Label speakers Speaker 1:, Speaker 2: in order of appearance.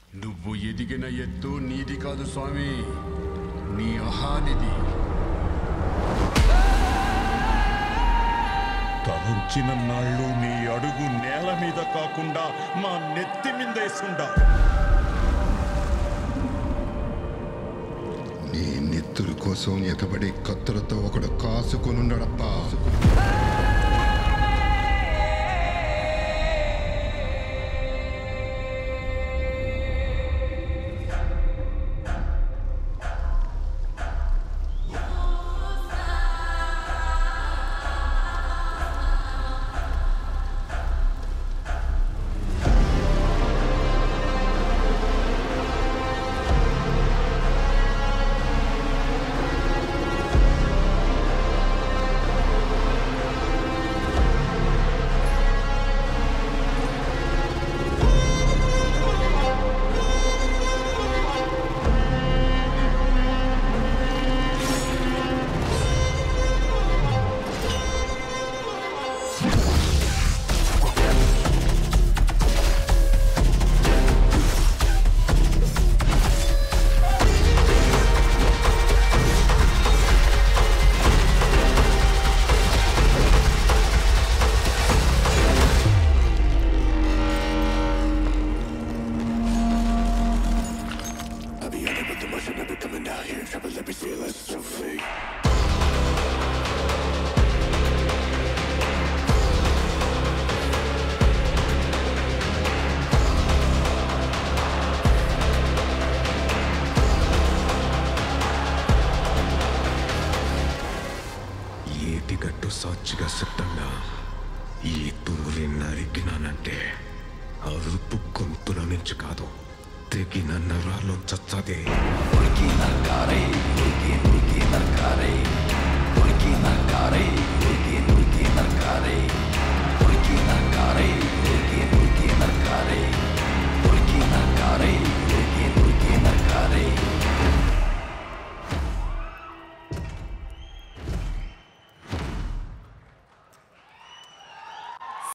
Speaker 1: నువ్వు ఎదిగిన ఎత్తు నీది కాదు స్వామి నీ అహానిది
Speaker 2: తలంచిన నాళ్ళు నీ అడుగు నేల మీద కాకుండా మా నెత్తి మీదేసుండా
Speaker 3: నీ నెత్తురు కోసం ఎతబడి కత్తులతో ఒకడు కాసుకొనుండడప్పా
Speaker 4: I'll be honest with the motion I've been coming down here. Trouble, let me feel it's so fake.
Speaker 5: ఏటిగట్టు సాక్షిగా సిద్ధంగా ఈ తుమ్ముని నరికినానంటే అరుపు గొంతుల నుంచి కాదు తెగిన నరాలు చచ్చదే
Speaker 4: Working, I got it.